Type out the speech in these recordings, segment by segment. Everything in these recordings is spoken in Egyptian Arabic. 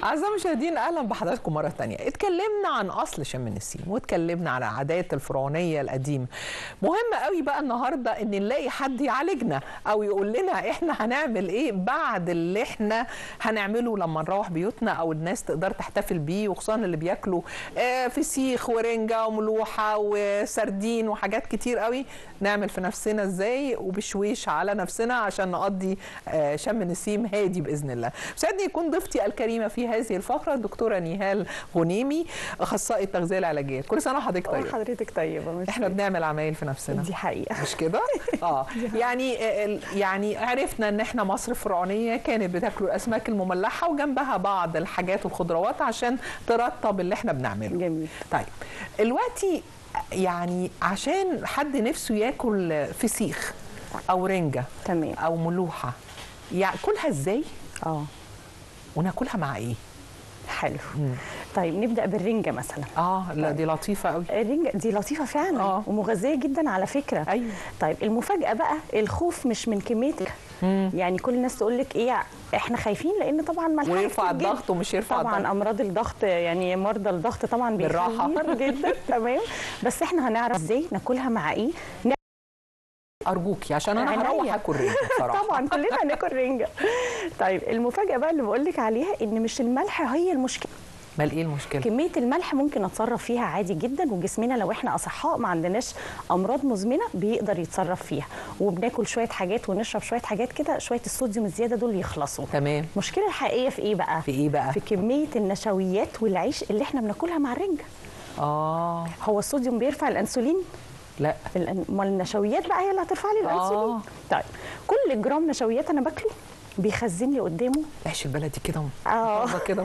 أعزائي المشاهدين أهلا بحضراتكم مرة تانية اتكلمنا عن أصل شم النسيم واتكلمنا على عادات الفرعونية القديمة مهم قوي بقى النهاردة إن نلاقي حد يعالجنا أو يقول لنا إحنا هنعمل إيه بعد اللي إحنا هنعمله لما نروح بيوتنا أو الناس تقدر تحتفل بيه وخصوصا اللي بياكلوا آه، فسيخ ورنجة وملوحة وسردين وحاجات كتير قوي نعمل في نفسنا إزاي وبشويش على نفسنا عشان نقضي آه، شم نسيم هادي بإذن الله سعدني يكون ضيفتي الكريمة في هذه الفقرة الدكتورة نيهال غنيمي أخصائي التغذية العلاجية كل سنة وحضرتك طيب حضرتك طيبه مش احنا بنعمل عمايل في نفسنا دي حقيقه مش كده؟ اه يعني ال- يعني عرفنا ان احنا مصر فرعونيه كانت بتاكل الاسماك المملحه وجنبها بعض الحاجات والخضروات عشان ترطب اللي احنا بنعمله. جميل طيب دلوقتي يعني عشان حد نفسه ياكل فسيخ او رنجه تمام او ملوحه ياكلها ازاي اه وناكلها مع ايه؟ حلو طيب نبدا بالرنجه مثلا اه لا دي لطيفه قوي الرنجه دي لطيفه فعلا آه. ومغذيه جدا على فكره ايوه طيب المفاجاه بقى الخوف مش من كميه يعني كل الناس تقول لك ايه احنا خايفين لان طبعا ملحها ويرفع كتير جداً. الضغط ومش يرفع طبعا الضغط امراض الضغط يعني مرضى الضغط طبعا بالراحة. بيخافوا جدا تمام بس احنا هنعرف ازاي ناكلها مع ايه ارجوكي عشان انا عينيا. هروح اكل رنجه بصراحه طبعا كلنا هناكل رنجه طيب المفاجاه بقى اللي بقول لك عليها ان مش الملح هي المشكله امال ايه المشكله؟ كميه الملح ممكن اتصرف فيها عادي جدا وجسمنا لو احنا اصحاء ما عندناش امراض مزمنه بيقدر يتصرف فيها وبناكل شويه حاجات ونشرب شويه حاجات كده شويه الصوديوم الزياده دول يخلصوا تمام المشكله الحقيقيه في ايه بقى في ايه بقى؟ في كميه النشويات والعيش اللي احنا بناكلها مع الرنجه اه هو الصوديوم بيرفع الانسولين لا الأن- امال النشويات بقى هي اللي هترفع لي آه. الانسولين طيب كل جرام نشويات انا باكله بيخزن لي قدامه عيش البلدي كده اه مرة كده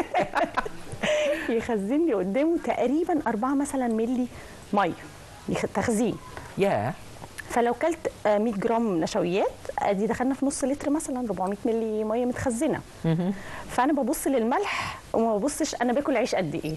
يخزن لي قدامه تقريبا 4 مثلا ملي ميه يخ- تخزين يا فلو كلت آه، 100 جرام نشويات ادي دخلنا في نص لتر مثلا 400 ملي ميه متخزنه فانا ببص للملح وما ببصش انا باكل عيش قد ايه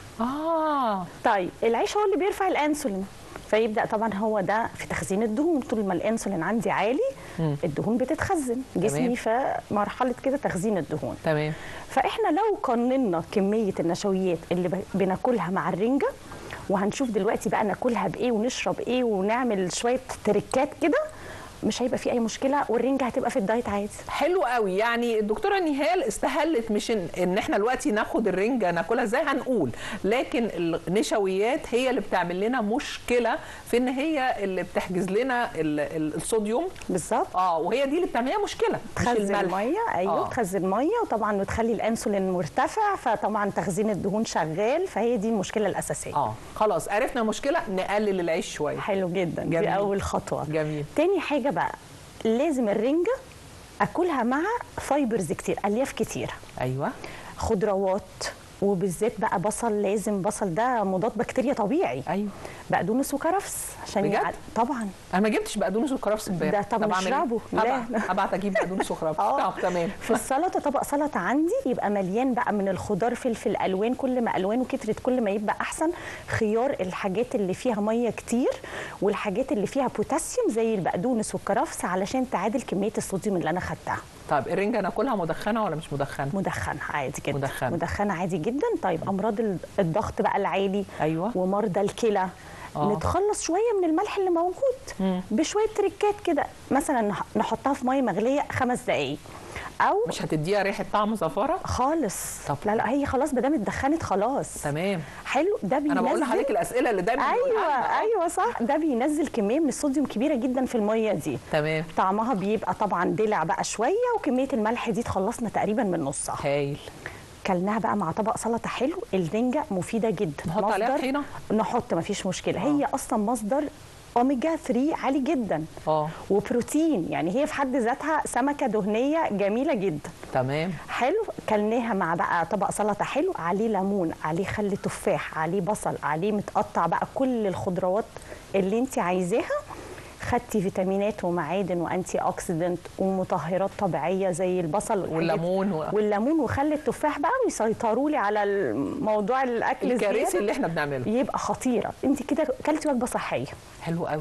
اه طيب العيش هو اللي بيرفع الانسولين فيبدا طبعا هو ده في تخزين الدهون طول ما الانسولين عندي عالي الدهون بتتخزن جسمي في مرحله كده تخزين الدهون تمام فاحنا لو قننا كميه النشويات اللي ب- بناكلها مع الرنجه وهنشوف دلوقتي بقى ناكلها بايه ونشرب ايه ونعمل شويه تريكات كده مش هيبقى في اي مشكله والرنجه هتبقى في الدايت عادي حلو قوي يعني الدكتوره نهال استهلت مش ان, إن احنا دلوقتي ناخد الرنجه ناكلها ازاي هنقول لكن النشويات هي اللي بتعمل لنا مشكله في ان هي اللي بتحجز لنا ال- ال- الصوديوم بالظبط اه وهي دي اللي بتعمل لنا مشكله مش تخزن الملح ميه ايوه آه. تخزن ميه وطبعا بتخلي الانسولين مرتفع فطبعا تخزين الدهون شغال فهي دي المشكله الاساسيه اه خلاص عرفنا مشكله نقلل العيش شويه حلو جدا جميل. دي اول خطوه جميل تاني حاجه بقى لازم الرنجه اكلها مع فايبرز كتير الياف كتير ايوه خضروات وبالذات بقى بصل لازم بصل ده مضاد بكتيريا طبيعي ايوه بقدونس وكرفس عشان بجد؟ يع- طبعا انا ما جبتش بقدونس وكرفس امبارح ده طب أعمل إيه؟ نشربه. لا. هبعت- هبعت اجيب بقدونس وكرفس آه. طب تمام في السلطه طبق سلطه عندي يبقى مليان بقى من الخضار فلفل الوان كل ما الوانه كترت كل ما يبقى احسن خيار الحاجات اللي فيها ميه كتير والحاجات اللي فيها بوتاسيوم زي البقدونس والكرفس علشان تعادل كميه الصوديوم اللي انا خدتها طب الرنجه ناكلها مدخنه ولا مش مدخنه مدخنه عادي جدا مدخنة. مدخنه عادي جدا طيب امراض ال- الضغط بقى العالي ايوه ومرضى الكلى آه. نتخلص شويه من الملح اللي موجود بشويه تريكات كده مثلا نح- نحطها في ميه مغليه خمس دقائق او مش هتديها ريحه طعم زفاره خالص طب. لا لا هي خلاص ما دام اتدخنت خلاص تمام حلو ده بينزل انا بقول لحضرتك الاسئله اللي دايما ايوه بنقولها لنا. ايوه صح ده بينزل كميه من الصوديوم كبيره جدا في الميه دي تمام طعمها بيبقى طبعا دلع بقى شويه وكميه الملح دي تخلصنا تقريبا من نصها هايل كلناها بقى مع طبق سلطه حلو الرنجه مفيده جدا نحط عليها مصدر- طحينه نحط مفيش مشكله هي اصلا مصدر اوميجا 3 عالي جدا اه وبروتين يعني هي في حد ذاتها سمكه دهنيه جميله جدا تمام حلو كلناها مع بقى طبق سلطه حلو عليه ليمون عليه خل تفاح عليه بصل عليه متقطع بقى كل الخضروات اللي انت عايزاها خدتي فيتامينات ومعادن وانتي اوكسيدنت ومطهرات طبيعيه زي البصل والحاجات- والليمون و- والليمون وخل التفاح بقى ويسيطروا لي على موضوع الاكل الكراسي الزيادة. اللي احنا بنعملها يبقى خطيره انت كده كلتي وجبه صحيه حلو قوي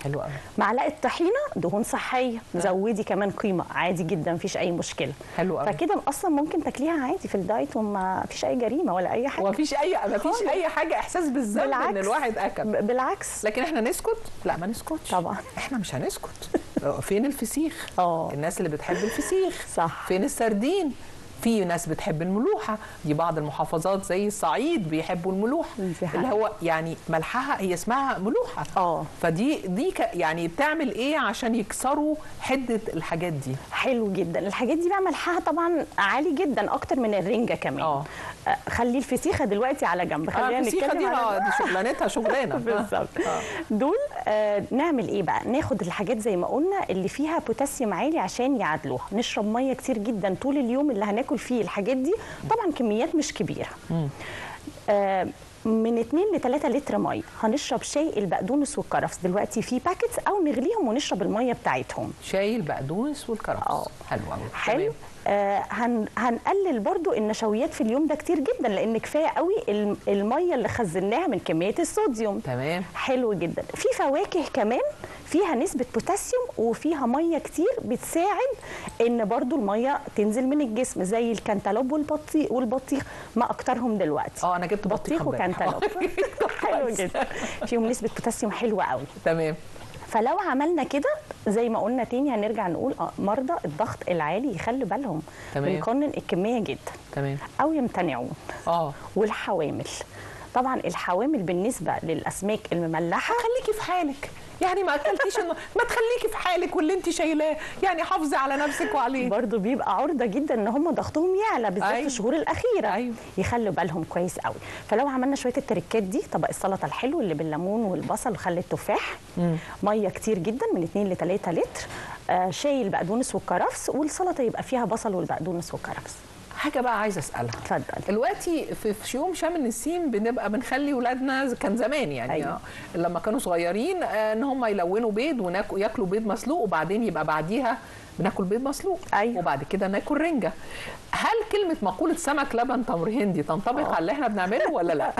حلو قوي معلقه طحينه دهون صحيه زودي كمان قيمه عادي جدا مفيش اي مشكله حلو قوي فكده اصلا ممكن تاكليها عادي في الدايت وما فيش اي جريمه ولا اي حاجه ومفيش اي مفيش خالص. اي حاجه احساس بالذنب ان بالعكس. الواحد اكل ب- بالعكس لكن احنا نسكت لا ما نسكتش طبعا. احنا مش هنسكت فين الفسيخ اه الناس اللي بتحب الفسيخ صح فين السردين في ناس بتحب الملوحه دي بعض المحافظات زي الصعيد بيحبوا الملوحه دي حقيقة. اللي هو يعني ملحها هي اسمها ملوحه اه فدي دي ك يعني بتعمل ايه عشان يكسروا حده الحاجات دي حلو جدا الحاجات دي بقى ملحها طبعا عالي جدا اكتر من الرنجه كمان اه آه، خلي الفسيخه دلوقتي على جنب آه، خلينا الفسيخه نتكلم دي على آه، دي شغلانتها شغلانه بالظبط آه. دول آه نعمل ايه بقى ناخد الحاجات زي ما قلنا اللي فيها بوتاسيوم عالي عشان يعادلوها نشرب ميه كتير جدا طول اليوم اللي هناكل فيه الحاجات دي طبعا كميات مش كبيره آه من 2 ل 3 لتر ميه هنشرب شاي البقدونس والكرفس دلوقتي في باكيتس او نغليهم ونشرب الميه بتاعتهم شاي البقدونس والكرفس آه. حلو قوي حلو آه هن هنقلل برضو النشويات في اليوم ده كتير جدا لان كفايه قوي الم- الميه اللي خزناها من كميه الصوديوم تمام حلو جدا في فواكه كمان فيها نسبة بوتاسيوم وفيها مية كتير بتساعد ان برضو المية تنزل من الجسم زي الكنتالوب والبطيخ والبطيخ ما اكترهم دلوقتي اه انا جبت بطيخ امبارح. وكنتالوب حلو كويس. جدا فيهم نسبة بوتاسيوم حلوة قوي تمام فلو عملنا كده زي ما قلنا تاني هنرجع نقول آه، مرضى الضغط العالي يخلي بالهم تمام. بنقنن الكمية جدا تمام او يمتنعون اه والحوامل طبعا الحوامل بالنسبة للأسماك المملحة خليكي في حالك يعني ما اكلتيش الن- ما تخليكي في حالك واللي انت شايلاه يعني حافظي على نفسك وعليه برضو بيبقى عرضه جدا ان هم ضغطهم يعلى بالذات أيوة. في الشهور الاخيره أيوة. يخلوا بالهم كويس قوي فلو عملنا شويه التركات دي طبق السلطه الحلو اللي بالليمون والبصل وخل التفاح ميه كتير جدا من 2 ل 3 لتر آه شاي البقدونس والكرفس والسلطه يبقى فيها بصل والبقدونس والكرفس حاجه بقى عايزه اسالها اتفضل دلوقتي في في يوم شم النسيم بنبقى بنخلي ولادنا كان زمان يعني أيوة. أيوة. لما كانوا صغيرين آه، ان هم يلونوا بيض وياكلوا بيض مسلوق وبعدين يبقى بعديها بناكل بيض مسلوق أيوة. وبعد كده ناكل رنجه هل كلمه مقوله سمك لبن تمر هندي تنطبق على اللي احنا بنعمله ولا لا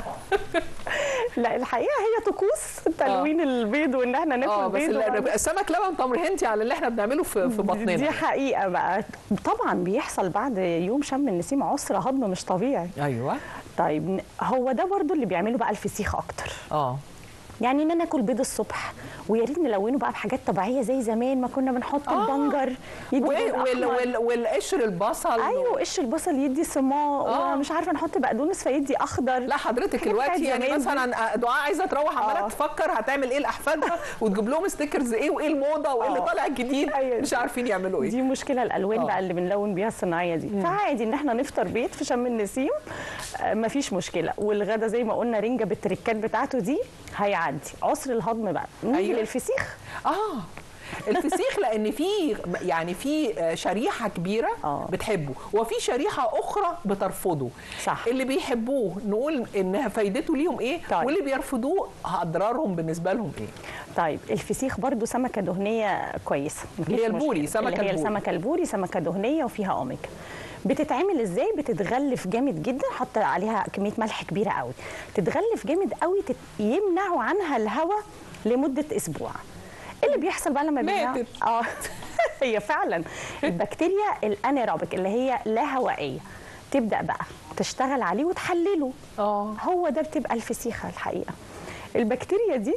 لا الحقيقه هي طقوس تلوين البيض وان احنا اه ناكل بس بيض ال- وبعد- السمك لبن تمر هندي على اللي احنا بنعمله في في بطننا دي حقيقه بقى طبعا بيحصل بعد يوم شم النسيم عسر هضم مش طبيعي ايوه طيب ن- هو ده برضو اللي بيعمله بقى الفسيخ اكتر اه يعني ان انا اكل بيض الصبح ويا ريت نلونه بقى بحاجات طبيعيه زي زمان ما كنا بنحط آه. البنجر يدي و- لون وال أحمر. وال والقشر البصل ايوه قش البصل يدي صماء آه. ومش عارفه نحط بقدونس فيدي اخضر لا حضرتك حاجات دلوقتي بتاعت يعني زمان دي. مثلا دعاء عايزه تروح عماله آه. تفكر هتعمل ايه لاحفادها وتجيب لهم ستيكرز ايه وايه الموضه وايه اللي آه. طالع جديد أيوة. مش عارفين يعملوا ايه دي مشكله الالوان آه. بقى اللي بنلون بيها الصناعيه دي فعادي ان احنا نفطر بيض في شم النسيم آه، مفيش مشكله والغدا زي ما قلنا رنجه بالتركات بتاعته دي هيعدي عسر الهضم بقى نيجي أيوة. للفسيخ اه الفسيخ لان في يعني في شريحه كبيره آه. بتحبه وفي شريحه اخرى بترفضه صح. اللي بيحبوه نقول ان فايدته ليهم ايه طيب. واللي بيرفضوه اضرارهم بالنسبه لهم ايه طيب الفسيخ برضو سمكه دهنيه كويسه مفيش اللي هي البوري، مشكلة. سمكة اللي هي البوري. السمكه البوري سمكه دهنيه وفيها اوميجا بتتعمل ازاي بتتغلف جامد جدا حط عليها كميه ملح كبيره قوي تتغلف جامد قوي تت... يمنعوا عنها الهواء لمده اسبوع إيه اللي بيحصل بقى لما بيمنعوا ماتت. اه هي فعلا البكتيريا الانيروبيك اللي هي لا هوائيه تبدا بقى تشتغل عليه وتحلله اه هو ده بتبقى الفسيخه الحقيقه البكتيريا دي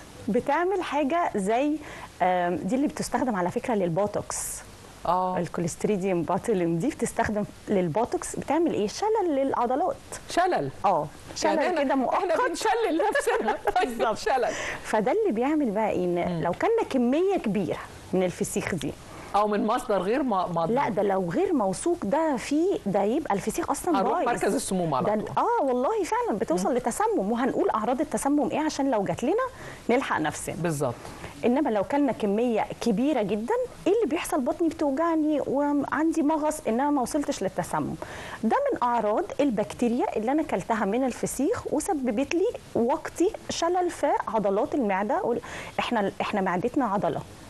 بتعمل حاجه زي آم، دي اللي بتستخدم على فكره للبوتوكس اه الكوليستريديوم باتيلم دي بتستخدم للبوتوكس بتعمل ايه شلل للعضلات شلل اه شلل يعني كده احنا مؤقت بنشلل نفسنا بالظبط. شلل فده اللي بيعمل بقى ايه إن لو كنا كميه كبيره من الفسيخ دي او من مصدر غير ما مضمون لا ده لو غير موثوق ده فيه ده يبقى الفسيخ اصلا هنروح بايظ مركز السموم على ده طول. اه والله فعلا بتوصل لتسمم وهنقول اعراض التسمم ايه عشان لو جات لنا نلحق نفسنا بالظبط انما لو كلنا كميه كبيره جدا ايه اللي بيحصل بطني بتوجعني وعندي مغص انما ما وصلتش للتسمم ده من اعراض البكتيريا اللي انا كلتها من الفسيخ وسببت لي وقتي شلل في عضلات المعده وال- احنا احنا معدتنا عضله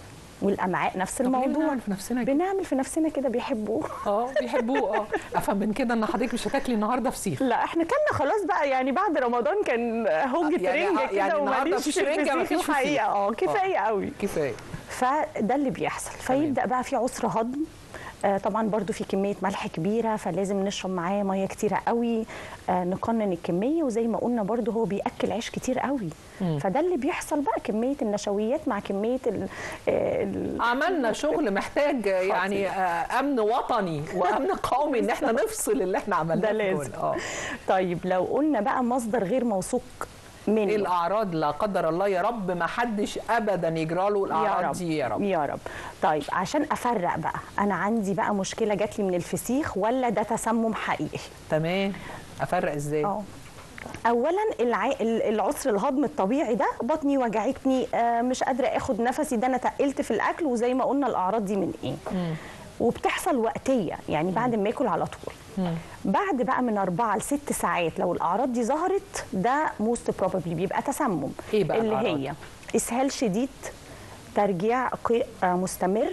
والامعاء نفس طب ليه الموضوع بنعمل في نفسنا كده؟ بنعمل في نفسنا كده بيحبوه اه بيحبوه اه افهم من كده ان حضرتك مش هتاكلي النهارده فسيخ لا احنا كلنا خلاص بقى يعني بعد رمضان كان هوجة يعني- رنجة يعني كده النهاردة وماليش مفيش في رنجة، الفسيخ مفيش فسيخ. الحقيقة اه كفاية قوي كفايه فده اللي بيحصل فيبدا بقى في عسر هضم آه، طبعا برضو في كميه ملح كبيره فلازم نشرب معاه ميه كتيره قوي آه، نقنن الكميه وزي ما قلنا برضو هو بياكل عيش كتير قوي فده اللي بيحصل بقى كميه النشويات مع كميه ال ال عملنا شغل محتاج يعني آه، امن وطني وامن قومي ان احنا نفصل اللي احنا عملناه ده دول. لازم. اه طيب لو قلنا بقى مصدر غير موثوق ايه منه الاعراض لا قدر الله يا رب ما حدش ابدا يجرى له يا الاعراض رب دي يا رب يا رب طيب عشان افرق بقى انا عندي بقى مشكله جات لي من الفسيخ ولا ده تسمم حقيقي تمام افرق ازاي اه اولا الع... ال- العسر الهضم الطبيعي ده بطني وجعتني آه مش قادره اخد نفسي ده انا تقلت في الاكل وزي ما قلنا الاعراض دي من ايه وبتحصل وقتيه يعني بعد ما اكل على طول بعد بقى من أربعة لست ساعات لو الأعراض دي ظهرت ده موست بروبابلي بيبقى تسمم إيه بقى اللي الأعراض؟ هي إسهال شديد ترجيع قيء آه، مستمر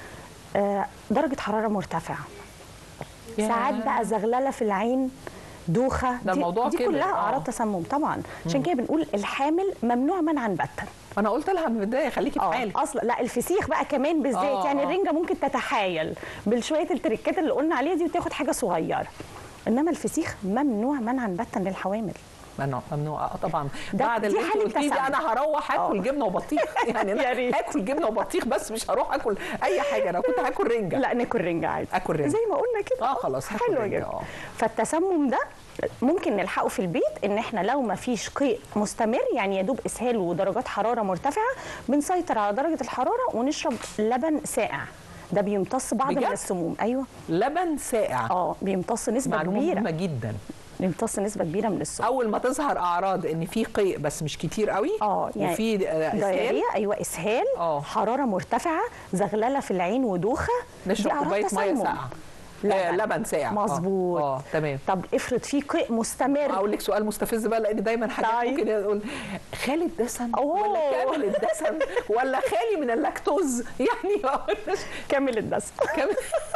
آه، درجة حرارة مرتفعة ياه. ساعات بقى زغلله في العين دوخه ده دي, الموضوع دي كبر، كلها آه. اعراض تسمم طبعا عشان كده بنقول الحامل ممنوع منعا باتا انا قلت لها من البدايه خليكي في اه حالك اصلا لا الفسيخ بقى كمان بالذات آه، يعني آه. الرنجه ممكن تتحايل بالشويه التركات اللي قلنا عليها دي وتاخد حاجه صغيره انما الفسيخ ممنوع منعا باتا للحوامل ممنوع ممنوع اه طبعا ده- بعد دي اللي انت حالة قلتيه دي تسمم. انا هروح اكل آه. جبنه وبطيخ يعني يا انا ريت. هاكل جبنه وبطيخ بس مش هروح اكل اي حاجه انا كنت هاكل رنجه لا ناكل رنجه عادي آكل رنجة. زي ما قلنا كده اه خلاص هاكل حلوه رنجة، جدا اه. فالتسمم ده ممكن نلحقه في البيت ان احنا لو ما فيش قيء مستمر يعني يا دوب اسهال ودرجات حراره مرتفعه بنسيطر على درجه الحراره ونشرب لبن ساقع ده بيمتص بعض بجد؟ من السموم ايوه لبن ساقع اه بيمتص نسبه معلومه كبيره مهمه جدا بيمتص نسبه كبيره من السموم اول ما تظهر اعراض ان في قيء بس مش كتير قوي اه يعني وفي آه، اسهال دايريه ايوه اسهال اه. حراره مرتفعه زغلله في العين ودوخه دي نشرب أعراض كوبايه ميه تسمم. ساقعه آه، لبن ساقع آه. مظبوط اه تمام طب افرض في قيء مستمر اقول لك سؤال مستفز بقى لان دايما حاجات طيب. ممكن يقول خالي الدسم أوه. ولا كامل الدسم ولا خالي من اللاكتوز يعني ما قلناش كامل الدسم كامل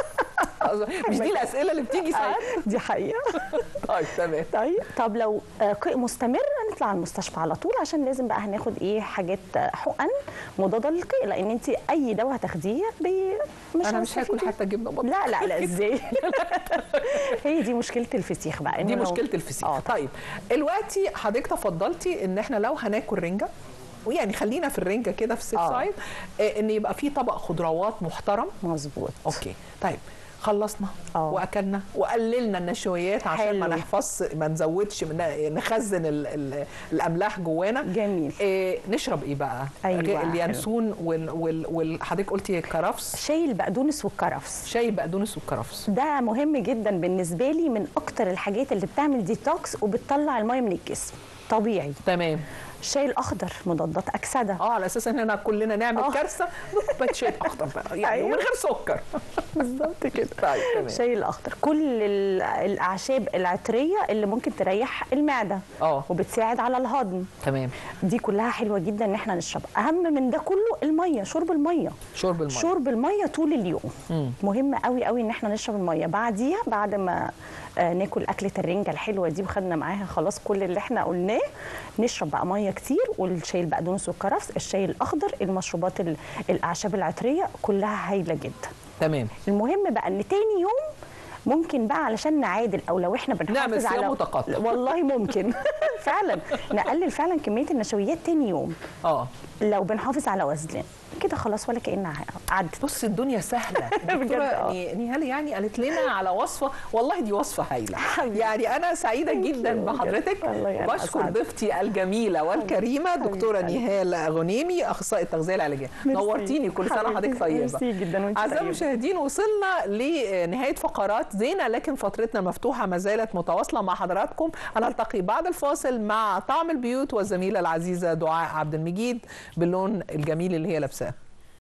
مش دي الاسئله اللي بتيجي ساعات دي حقيقه طيب تمام طيب طب لو آه، قيء مستمر نطلع على المستشفى على طول عشان لازم بقى هناخد ايه حاجات آه، حقن مضاده للقيء لان انت اي دواء هتاخديه بي مش انا مش هاكل هتستفيدي. حتى جبنه بطيخ لا لا لا ازاي هي دي مشكله الفسيخ بقى إنه دي لو- مشكله الفسيخ اه طيب دلوقتي حضرتك تفضلتي ان احنا لو هناكل رنجه ويعني خلينا في الرنجه كده في السيف اه. سايد آه، ان يبقى في طبق خضروات محترم مظبوط اوكي طيب خلصنا اه. واكلنا وقللنا النشويات عشان ما حلو. نحفظ ما نزودش من نخزن ال ال الاملاح جوانا جميل. إيه نشرب ايه بقى أيوة، غير حلو. اليانسون وال وال وال- حضرتك قلتي كرفس شاي البقدونس والكرفس شاي بقدونس والكرفس ده مهم جدا بالنسبه لي من اكتر الحاجات اللي بتعمل ديتوكس وبتطلع الميه من الجسم طبيعي تمام الشاي الاخضر مضادات اكسده اه على اساس ان احنا كلنا نعمل اه. كارثه كوبايه شاي اخضر بقى يعني أيوة. ومن غير سكر بالظبط كده طيب تمام الشاي الاخضر كل ال- الاعشاب العطريه اللي ممكن تريح المعده اه. وبتساعد على الهضم تمام دي كلها حلوه جدا ان احنا نشرب اهم من ده كله الميه شرب الميه شرب الميه شرب الميه طول اليوم مم. مهم قوي قوي ان احنا نشرب الميه بعديها بعد ما آه، ناكل اكله الرنجه الحلوه دي وخدنا معاها خلاص كل اللي احنا قلناه نشرب بقى ميه كتير والشاي البقدونس والكرفس الشاي الاخضر المشروبات ال- الاعشاب العطريه كلها هايله جدا تمام المهم بقى ان تاني يوم ممكن بقى علشان نعادل او لو احنا بنحافظ نعمل صيام على متقطع. والله ممكن فعلا نقلل فعلا كميه النشويات تاني يوم اه لو بنحافظ على وزننا كده خلاص ولا كانها عدت بص الدنيا سهله بجد، الدكتوره اه. ني- نهال يعني قالت لنا على وصفه والله دي وصفه هايله حبيبي. يعني انا سعيده Thank جدا you. بحضرتك والله أنا وبشكر أسعد. ضيفتي الجميله والكريمه حبيبي. دكتوره حبيبي. نهال غنيمي اخصائي التغذيه العلاجيه ميرسي. نورتيني كل سنه حبيبتي. وحضرتك طيبه ميرسي جدا وانت اعزائي طيبة. المشاهدين وصلنا لنهايه فقرات زينه لكن فترتنا مفتوحه ما زالت متواصله مع حضراتكم هنلتقي بعد الفاصل مع طعم البيوت والزميله العزيزه دعاء عبد المجيد باللون الجميل اللي هي لابساه